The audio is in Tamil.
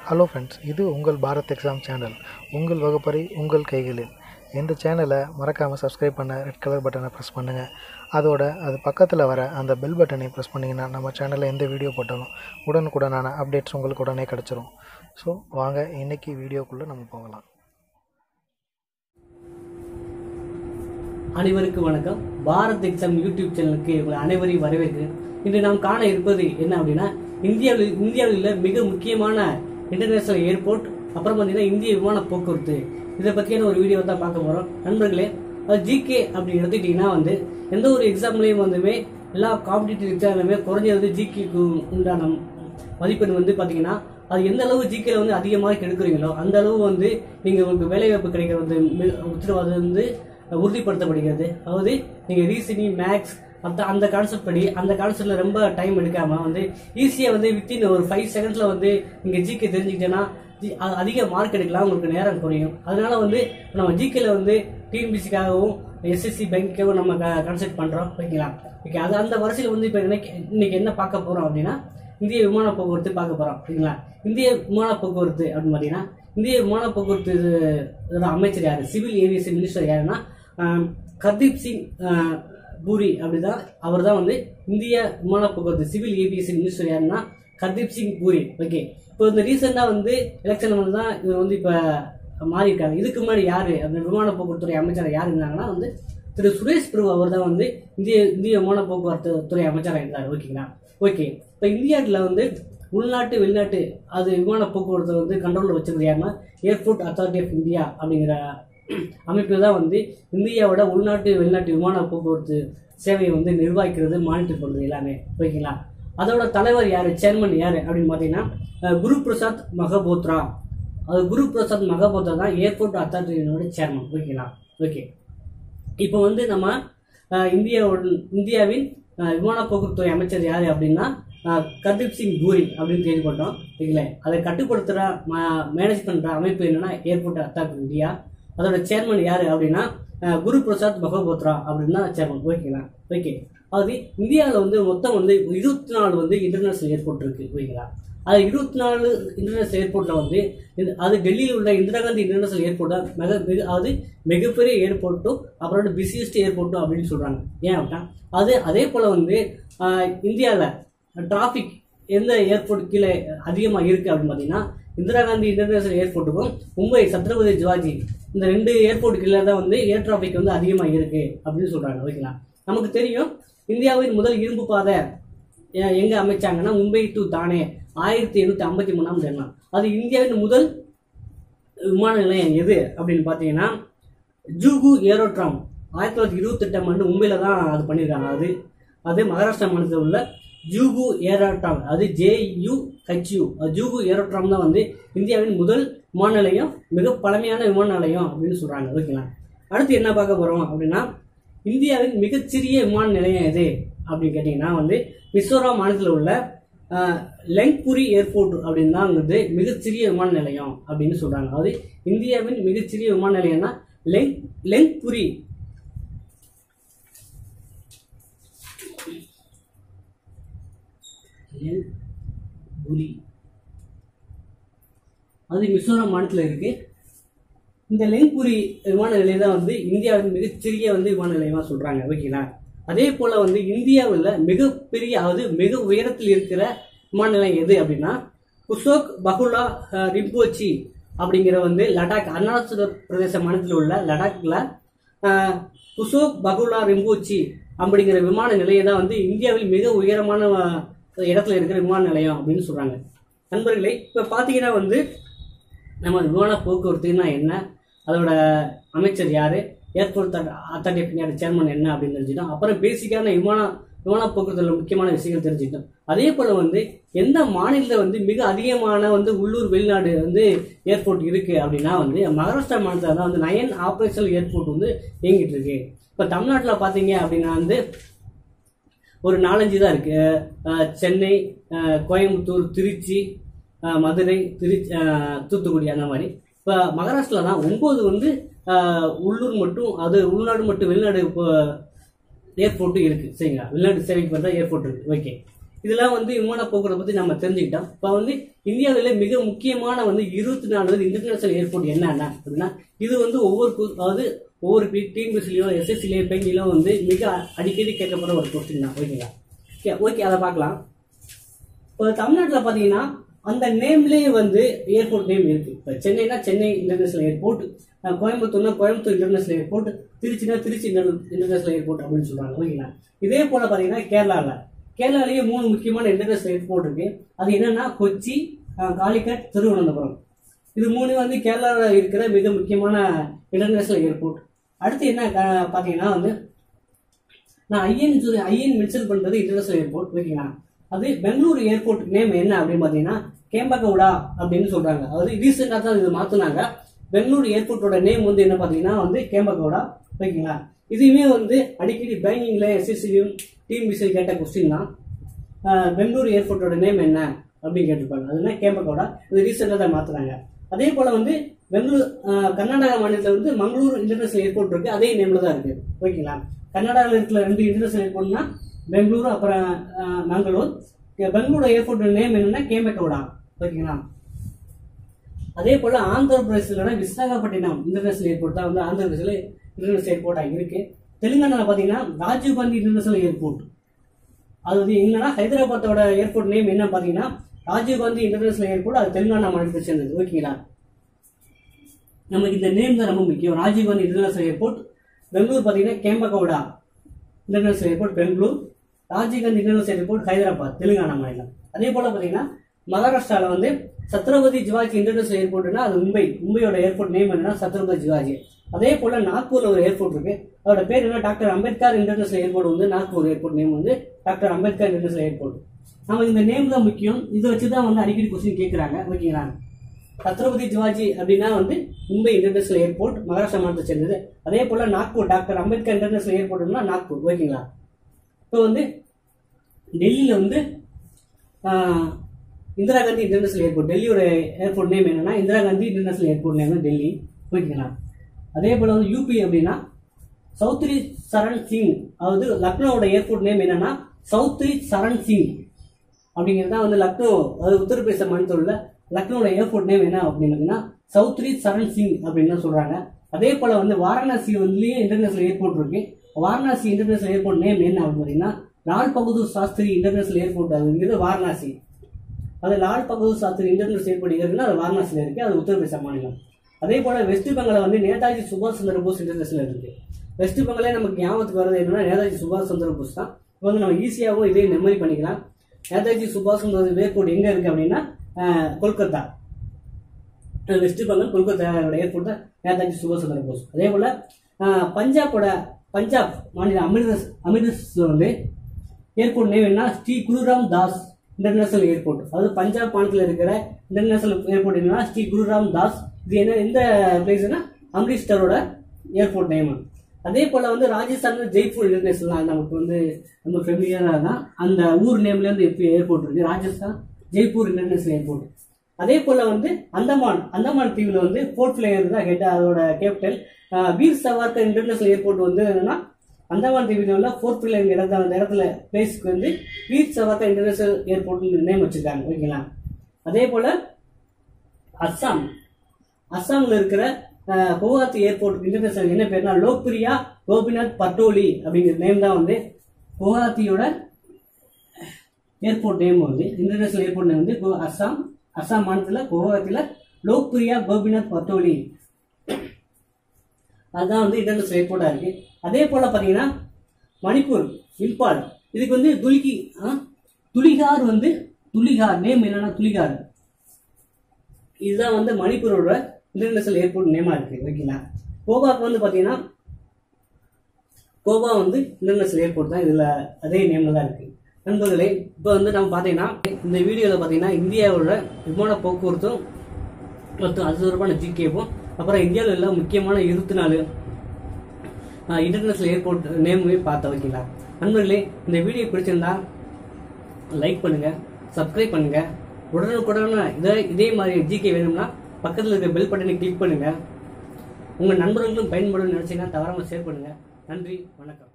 ஹலோ ஃப்ரெண்ட்ஸ் இது உங்கள் பாரத் எக்ஸாம் சேனல் உங்கள் வகுப்பறை உங்கள் கைகளில் இந்த சேனலை மறக்காமல் சப்ஸ்கிரைப் பண்ண ரெட் கலர் பட்டனை ப்ரெஸ் பண்ணுங்கள் அதோட அது பக்கத்தில் வர அந்த பெல் பட்டனை ப்ரெஸ் பண்ணிங்கன்னா நம்ம சேனலில் எந்த வீடியோ போட்டாலும் உடனுக்குடனான அப்டேட்ஸ் உங்களுக்கு உடனே கிடச்சிரும் ஸோ வாங்க இன்றைக்கி வீடியோக்குள்ளே நம்ம போகலாம் அனைவருக்கும் வணக்கம் பாரத் எக்ஸாம் யூடியூப் சேனலுக்கு உங்களை அனைவரையும் வரவேற்கிறேன் இன்று நாம் காண இருப்பது என்ன அப்படின்னா இந்தியாவில் இந்தியாவில் உள்ள மிக முக்கியமான இன்டர்நேஷனல் ஏர்போர்ட் அப்புறம் பார்த்தீங்கன்னா இந்திய விமான போக்குவரத்து இதை பற்றியான ஒரு வீடியோ தான் பார்க்க போகிறோம் நண்பர்களே அது ஜிகே அப்படி எடுத்துக்கிட்டிங்கன்னா வந்து எந்த ஒரு எக்ஸாம்லேயும் வந்துமே எல்லா காம்படிட்டிவ் எக்ஸாம்லையுமே குறைஞ்சது ஜிகேக்கு உண்டான மதிப்பெண் வந்து பார்த்தீங்கன்னா அது எந்த அளவு ஜிகேல வந்து அதிகமாக எடுக்கிறீங்களோ அந்த அளவு வந்து நீங்கள் உங்களுக்கு வேலைவாய்ப்பு கிடைக்கிறது வந்து உத்தரவாதம் வந்து உறுதிப்படுத்தப்படுகிறது அதாவது நீங்கள் ரீசனிங் மேக்ஸ் அந்த அந்த கான்செப்ட் படி அந்த கான்செப்ட்ல ரொம்ப டைம் எடுக்காம வந்து ஈஸியாக வந்து வித்தின் ஒரு ஃபைவ் செகண்ட்ஸ்ல வந்து நீங்கள் ஜிகே தெரிஞ்சுக்கிட்டேன்னா ஜி- அ- அதிக மார்க் எடுக்கலாம் உங்களுக்கு நேரம் குறையும் அதனால வந்து நம்ம ஜிகேல வந்து டிஎன்பிசிக்காகவும் எஸ்எஸ்சி பேங்க்காகவும் நம்ம கான்செப்ட் பண்றோம் ஓகேங்களா ஓகே அது அந்த வரிசையில் வந்து இப்போ இன்னைக்கு இன்னைக்கு என்ன பார்க்க போறோம் அப்படின்னா இந்திய விமான போக்குவரத்து பார்க்க போறோம் சரிங்களா இந்திய விமான போக்குவரத்து அப்படின்னு பார்த்தீங்கன்னா இந்திய விமான போக்குவரத்து இது- இதோட அமைச்சர் யாரு சிவில் ஏவியேஷன் மினிஸ்டர் யாருன்னா ஆம், ஹர்தீப் சிங் ஆ, பூரி அப்படிதான் அவர் தான் வந்து இந்திய விமான போக்குவரத்து சிவில் ஏவியேஷன் மினிஸ்டர் யாருன்னா ஹர்தீப் சிங் பூரி ஓகே இப்போ இந்த ரீசெண்டாக வந்து எலெக்ஷன் வந்து தான் இவர் வந்து இப்போ மாறி இருக்காங்க இதுக்கு முன்னாடி யாரு அந்த விமான போக்குவரத்துறை அமைச்சர் யார் இருந்தாங்கன்னா வந்து திரு சுரேஷ் பிரபு அவர் தான் வந்து இந்திய இந்திய விமான போக்குவரத்து துறை அமைச்சராக இருந்தார் ஓகேங்களா ஓகே இப்போ இந்தியாவில் வந்து உள்நாட்டு வெளிநாட்டு அது விமான போக்குவரத்து வந்து கண்ட்ரோலில் வச்சிருக்கிறது யாருன்னா ஏர்போர்ட் அத்தாரிட்டி ஆஃப் இந்தியா அப்படிங்கிற அமைப்பு தான் வந்து இந்தியாவோட உள்நாட்டு வெளிநாட்டு விமான போக்குவரத்து சேவையை வந்து நிர்வகிக்கிறது மானிட்டர் பண்ணுறது எல்லாமே ஓகேங்களா அதோட தலைவர் யார் சேர்மன் யார் அப்படின்னு பார்த்தீங்கன்னா அஹ், குரு பிரசாத் மகபோத்ரா அது குரு பிரசாத் மகபோத்ரா தான் ஏர்போர்ட் அத்தாரிட்டியோட சேர்மன் ஓகேங்களா ஓகே இப்போ வந்து நம்ம அஹ், இந்தியாவோட இந்தியாவின் அஹ், விமான போக்குவரத்துறை அமைச்சர் யார் அப்படின்னா அஹ், கர்தீப் சிங் பூரி அப்படின்னு கேள்விப்பட்டோம் ஓகேங்களா அதை கட்டுப்படுத்துகிற மேனேஜ் பண்ணுற அமைப்பு என்னன்னா ஏர்போர்ட் அத்தாரிட்டி இந்தியா அதோட சேர்மன் யார் அப்படின்னா அஹ், குரு பிரசாத் மகோபத்ரா அப்படின்னு தான் சேர்மன் ஓகேங்களா ஓகே அது இந்தியாவில் வந்து மொத்தம் வந்து இருபத்தி நாலு வந்து இன்டர்நேஷனல் ஏர்போர்ட் இருக்கு ஓகேங்களா அது இருபத்தி நாலு இன்டர்நேஷனல் ஏர்போர்ட்ல வந்து இந்த- அது டெல்லியில் உள்ள இந்திரா காந்தி இன்டர்நேஷனல் ஏர்போர்ட் தான் மிக மிக அது மிகப்பெரிய ஏர்போர்ட்டும் அப்புறம் பிஸியஸ்ட் ஏர்போர்ட்டும் அப்படின்னு சொல்றாங்க ஏன் அப்படின்னா அது அதே போல வந்து இந்தியாவில் டிராஃபிக் எந்த ஏர்போர்ட் கீழே அதிகமாக இருக்கு அப்படின்னு பார்த்தீங்கன்னா இந்திரா காந்தி இன்டர்நேஷனல் ஏர்போர்ட்டுக்கும் மும்பை சத்ரபதி சிவாஜி இந்த ரெண்டு ஏர்போர்ட் கீழே தான் வந்து ஏர் டிராஃபிக் வந்து அதிகமாக இருக்கு அப்படின்னு சொல்றாங்க ஓகேங்களா நமக்கு தெரியும் இந்தியாவின் முதல் இரும்பு பாதை எ- எங்க அமைச்சாங்கன்னா மும்பை டு தானே ஆயிரத்தி எண்ணூத்தி ஐம்பத்தி மூணாம் தேதி அது இந்தியாவின் முதல் விமான நிலையம் எது அப்படின்னு பார்த்தீங்கன்னா ஜூகு ஏரோட்ராம் ஆயிரத்தி தொள்ளாயிரத்தி இருபத்தெட்டாம் ஆண்டு மும்பையில் தான் அது பண்ணியிருக்காங்க அது அது மகாராஷ்டிரா மாநிலத்தில் உள்ள ஜூகு ஏரோட்ராம் அது ஜேயு ஹெச்யூ ஜூகு ஏரோட்ராம் தான் வந்து இந்தியாவின் முதல் விமான நிலையம் மிக பழமையான விமான நிலையம் அப்படின்னு சொல்றாங்க ஓகேங்களா அடுத்து என்ன பார்க்க போறோம் அப்படின்னா இந்தியாவின் மிகச்சிறிய விமான நிலையம் எது அப்படின்னு கேட்டிங்கன்னா வந்து மிசோரம் மாநிலத்தில் உள்ள அஹ், லெங்புரி ஏர்போர்ட் அப்படின்னு தான் வந்து மிகச்சிறிய விமான நிலையம் அப்படின்னு சொல்றாங்க அதாவது இந்தியாவின் மிகச்சிறிய விமான நிலையம்னா லெங் லெங்புரி லெங்புரி அது மிசோரம் மாநிலத்தில் இருக்கு இந்த லெங்புரி விமான நிலையம் தான் வந்து இந்தியாவின் மிகச்சிறிய வந்து விமான நிலையமா சொல்றாங்க ஓகேங்களா அதே போல வந்து இந்தியாவில் மிகப்பெரிய அதாவது மிக உயரத்தில் இருக்கிற விமான நிலையம் எது அப்படின்னா குசோக் பகுலா அஹ், ரிம்போச்சி அப்படிங்கிற வந்து லடாக் அருணாச்சல பிரதேச மாநிலத்தில் உள்ள லடாக்ல அஹ், குசோக் பகுலா ரிம்போச்சி அப்படிங்கிற விமான நிலையம் தான் வந்து இந்தியாவில் மிக உயரமான அஹ், இடத்துல இருக்கிற விமான நிலையம் அப்படின்னு சொல்றாங்க நண்பர்களே இப்ப பாத்தீங்கன்னா வந்து நம்ம விமான போக்குவரத்துனா என்ன அதோட அமைச்சர் யாரு airport authority of India chairman என்ன அப்படின்னு தெரிஞ்சுட்டோம் அப்புறம் பேசிக்கான விமான விமான போக்குவரத்துல முக்கியமான விஷயங்கள் தெரிஞ்சுக்கிட்டோம் அதே போல வந்து எந்த மாநிலத்தில் வந்து மிக அதிகமான வந்து உள்ளூர் வெளிநாடு வந்து ஏர்போர்ட் இருக்கு அப்படின்னா வந்து மகாராஷ்டிரா மாநிலத்தில் தான் வந்து நயன் ஆபரேஷனல் ஏர்போர்ட் வந்து இயங்கிட்டு இருக்கு இப்போ தமிழ்நாட்டில் பார்த்தீங்க அப்படின்னா வந்து ஒரு நாலஞ்சு தான் இருக்கு அஹ் சென்னை அஹ் கோயம்புத்தூர் திருச்சி அஹ் மதுரை திருச்சி அஹ் தூத்துக்குடி அந்த மாதிரி இப்போ மகாராஷ்டிரா தான் ஒன்பது வந்து அஹ் உள்ளூர் மட்டும் அது உள்நாடு மட்டும் வெளிநாடு ஏர்போர்ட்டும் இருக்கு சரிங்களா வெளிநாடு சேவை பண்ற ஏர்போர்ட் இருக்கு ஓகே இதெல்லாம் வந்து விமான போக்குவரத்தை பத்தி நம்ம தெரிஞ்சுக்கிட்டோம் இப்போ வந்து இந்தியாவில் மிக முக்கியமான வந்து இருபத்தி நாலு இன்டர்நேஷனல் ஏர்போர்ட் என்னென்ன அப்படின்னா இது வந்து ஒவ்வொரு கு- அதாவது ஒவ்வொரு டிஎன்பிசிலையோ எஸ்எஸ்சிலையோ பெங்கிலோ வந்து மிக அடிக்கடி கேட்கப்படுற ஒரு கொஸ்டின் தான் ஓகேங்களா ஓகே ஓகே அதை பார்க்கலாம் இப்போ தமிழ்நாட்டில் பார்த்தீங்கன்னா அந்த நேம்லேயே வந்து ஏர்போர்ட் நேம் இருக்கு இப்போ சென்னைனா சென்னை இன்டர்நேஷனல் ஏர்போர்ட் அஹ் கோயம்புத்தூர்னா கோயம்புத்தூர் இன்டர்நேஷனல் ஏர்போர்ட் திருச்சினா திருச்சி இன்டர்நேஷனல் ஏர்போர்ட் அப்படின்னு சொல்றாங்க ஓகேங்களா இதே போல பார்த்தீங்கன்னா கேரளாவில் கேரளாலேயே மூணு முக்கியமான இன்டர்நேஷனல் ஏர்போர்ட் இருக்கு அது என்னன்னா கொச்சி அஹ் காலிக்கட் திருவனந்தபுரம் இது மூணு வந்து கேரளாவில் இருக்கிற மிக முக்கியமான இன்டர்நேஷனல் ஏர்போர்ட் அடுத்து என்ன அஹ், பார்த்தீங்கன்னா வந்து நான் ஐஎன் சொல்லி ஐஎன் மென்ஷன் பண்றது இன்டர்நேஷனல் ஏர்போர்ட் ஓகேங்களா அது பெங்களூரு ஏர்போர்ட் நேம் என்ன அப்படின்னு பார்த்தீங்கன்னா கேம்பகவுடா அப்படின்னு சொல்றாங்க அதாவது ரீசெண்டாக தான் இது மாத்துனாங்க பெங்களூரு ஏர்போர்ட்டோட நேம் வந்து என்ன பார்த்தீங்கன்னா வந்து கேம்பகவுடா ஓகேங்களா இதுவுமே வந்து அடிக்கடி பேங்கிங்ல எஸ்எஸ்சியும் டீம் விசில் கேட்ட கொஸ்டின் தான் ஆஹ் பெங்களூரு ஏர்போர்ட்டோட நேம் என்ன அப்படின்னு கேட்டிருப்பாங்க அது என்ன கேம்பகவுடா இது ரீசெண்டாக தான் மாத்துறாங்க அதே போல வந்து பெங்களூர் ஆஹ் கர்நாடகா மாநிலத்தில் வந்து மங்களூர் இன்டர்நேஷனல் ஏர்போர்ட் இருக்கு அதே நேம்ல தான் இருக்கு ஓகேங்களா கர்நாடகாவில் இருக்கிற ரெண்டு இன்டர்நேஷனல் ஏர்போர்ட்னா பெங்களூரு அப்புறம் ஆஹ் மங்களூர் இங்க பெங்களூரு ஏர்போர்ட் நேம் என்னன்னா கேம்பகவுடா ஓகேங்களா அதே போல ஆந்திர பிரதேசலோட விசாகப்பட்டினம் இன்டர்நேஷனல் ஏர்போர்ட் தான் வந்து ஆந்திர பிரதேசில் இன்டர்நேஷனல் ஏர்போர்ட்டாக இருக்கு தெலுங்கானாவில் பார்த்தீங்கன்னா ராஜீவ் காந்தி இன்டர்நேஷனல் ஏர்போர்ட் அது வந்து என்னன்னா ஹைதராபாத்தோட ஏர்போர்ட் நேம் என்ன பார்த்தீங்கன்னா ராஜீவ் காந்தி இன்டர்நேஷனல் ஏர்போர்ட் அது தெலுங்கானா மாநிலத்தை சேர்ந்தது ஓகேங்களா நமக்கு இந்த நேம் தான் ரொம்ப முக்கியம் ராஜீவ் காந்தி இன்டர்நேஷனல் ஏர்போர்ட் பெங்களூர் பார்த்தீங்கன்னா Kempegowda international airport Bangalore Rajiv Gandhi international airport Hyderabad Telangana மாநிலம் அதே போல பார்த்தீங்கன்னா மகாராஷ்டிராவில் வந்து சத்ரபதி சிவாஜி இன்டர்நேஷனல் ஏர்போர்ட்னா அது மும்பை மும்பையோட ஏர்போர்ட் நேம் என்னன்னா சத்ரபதி சிவாஜி அதே போல நாக்பூர்ல ஒரு ஏர்போர்ட் இருக்கு அதோட பேர் என்ன டாக்டர் அம்பேத்கர் இன்டர்நேஷனல் ஏர்போர்ட் வந்து நாக்பூர் ஏர்போர்ட் நேம் வந்து டாக்டர் அம்பேத்கர் இன்டர்நேஷனல் ஏர்போர்ட் நமக்கு இந்த நேம் தான் முக்கியம் இதை வச்சு தான் வந்து அடிக்கடி கொஸ்டின் கேட்குறாங்க ஓகேங்களா சத்ரபதி சிவாஜி அப்படின்னா வந்து மும்பை இன்டர்நேஷனல் ஏர்போர்ட் மகாராஷ்டிரா மாநிலத்தை சேர்ந்தது அதே போல நாக்பூர் டாக்டர் அம்பேத்கர் இன்டர்நேஷனல் ஏர்போர்ட்னா நாக்பூர் ஓகேங்களா இப்போ வந்து டெல்லியில் வந்து ஆஹ், இந்திரா காந்தி இன்டர்நேஷனல் ஏர்போர்ட் டெல்லியோட ஏர்போர்ட் நேம் என்னன்னா Indira Gandhi international airport name Delhi ஓகேங்களா அதே போல வந்து யூபி அப்படின்னா சௌத்ரி சரண் சிங் அதாவது லக்னோவோட ஏர்போர்ட் நேம் என்னன்னா சௌத்ரி சரண் சிங் அப்படிங்கிறது தான் வந்து லக்னோ அதாவது உத்தரப்பிரதேச மாநிலத்தில் லக்னோட ஏர்போர்ட் நேம் என்ன அப்படின்னு பார்த்தீங்கன்னா சௌத்ரி சரண் சிங் அப்படின்னு தான் சொல்றாங்க அதே போல வந்து வாரணாசி வந்துலயே இன்டர்நேஷனல் ஏர்போர்ட் இருக்கு வாரணாசி இன்டர்நேஷனல் ஏர்போர்ட் நேம் என்ன அப்படின்னு பார்த்தீங்கன்னா லால் பகதூர் சாஸ்திரி இன்டர்நேஷனல் ஏர்போர்ட் அதுங்கிறது வாரணாசி அது லால் பகதூர் சாஸ்திரி இன்டர்நேஷனல் ஏர்போர்ட் இருக்குன்னா அது வாரணாசியில் இருக்கு அது உத்தரப்பிரதேச மாநிலம் அதே போல வெஸ்ட் பெங்கால வந்து நேதாஜி சுபாஷ் சந்திர போஸ் இன்டர்நேஷனல் இருக்கு வெஸ்ட் பெங்காலே நமக்கு ஞாபகத்துக்கு வர்றது என்னன்னா நேதாஜி சுபாஷ் சந்திர போஸ் தான் இப்போ வந்து நம்ம ஈஸியாகவும் இதே மெமரி பண்ணிக்கலாம் நேதாஜி சுபாஷ் சந்திர ஏர்போர்ட் எங்க இருக்கு அப்படின்னா அஹ், கொல்கத்தா அஹ், வெஸ்ட் பெங்கால் கொல்கத்தாவோட ஏர்போர்ட் தான் நேதாஜி சுபாஷ் சந்திர போஸ் அதே போல அஹ், பஞ்சாபோட பஞ்சாப் மாநில அமிர்தஸ் அமிர்தஸ்ல வந்து ஏர்போர்ட் நேம் என்ன ஸ்ரீ குருராம் தாஸ் இன்டர்நேஷனல் ஏர்போர்ட் அதாவது பஞ்சாப் மாநிலத்தில் இருக்கிற இன்டர்நேஷனல் ஏர்போர்ட் என்னன்னா ஸ்ரீ குருராம் தாஸ் இது என்ன எந்த பிளேஸ்னா அம்ரிஸ்டரோட ஏர்போர்ட் நேம் அதே போல வந்து ராஜஸ்தான் ஜெய்ப்பூர் இன்டர்நேஷனல் நமக்கு வந்து ரொம்ப ஃபெமிலியராக தான் அந்த ஊர் நேம்ல இருந்து எப்போ ஏர்போர்ட் இருக்கு ராஜஸ்தான் ஜெய்ப்பூர் இன்டர்நேஷனல் ஏர்போர்ட் அதே போல வந்து அந்தமான் அந்தமான் தீவுல வந்து போர்ட் பிளேயர் தான் ஹெட் அதோட capital Veer Savarkar international airport வந்து என்னன்னா அந்தமான் தீவில் உள்ள ஃபோர்த் பிளேயர் இடத்துல அந்த இடத்துல பிளேஸ்க்கு வந்து Veer Savarkar international airport name வச்சிருக்காங்க ஓகேங்களா அதே போல அஸ்ஸாம் அஸ்ஸாம்ல இருக்கிற அஹ், குவஹாத்தி ஏர்போர்ட் இன்டர்நேஷனல் என்ன பேர்னா லோக்பிரியா கோபிநாத் பட்டோலி அப்படிங்கிற நேம் தான் வந்து குவஹாத்தியோட ஏர்போர்ட் நேம் வந்து இன்டர்நேஷனல் ஏர்போர்ட் நேம் வந்து கு- அஸ்ஸாம் அஸ்ஸாம் மாநிலத்தில் குவஹாத்தியில் லோக்பிரியா கோபிநாத் பட்டோலி அதுதான் வந்து இன்டர்நேஷனல் ஏர்போர்ட்டாக இருக்கு அதே போல் பார்த்தீங்கன்னா மணிப்பூர் இம்பால் இதுக்கு வந்து துலிகி ஆ, துலிகார் வந்து துலிகார் நேம் என்னன்னா துலிகார் இதுதான் வந்து மணிப்பூரோட இன்டர்நேஷனல் ஏர்போர்ட் நேமாக இருக்கு ஓகேங்களா கோவாக்கு வந்து பார்த்தீங்கன்னா கோவா வந்து இன்டர்நேஷனல் ஏர்போர்ட் தான் இதில் அதே நேமில் தான் இருக்கு நண்பர்களே இப்போ வந்து நம்ம பார்த்தீங்கன்னா இந்த வீடியோவில் பார்த்தீங்கன்னா இந்தியாவோட விமான போக்குவரத்தும் மற்றும் அது தொடர்பான ஜிகேவும் அப்புறம் இந்தியாவில் உள்ள முக்கியமான இருபத்தி நாலு இன்டர்நேஷனல் ஏர்போர்ட் நேமுமே பார்த்தோம் ஓகேங்களா நண்பர்களே இந்த வீடியோ பிடிச்சிருந்தா லைக் பண்ணுங்க சப்ஸ்கிரைப் பண்ணுங்க உடனுக்குடனே இதே இதே மாதிரி ஜிகே வேணும்னா பக்கத்தில் இருக்க பெல் பட்டனை கிளிக் பண்ணுங்க உங்க நண்பர்களும் பயன்படும் நினைச்சீங்கன்னா தவறாம ஷேர் பண்ணுங்க நன்றி வணக்கம்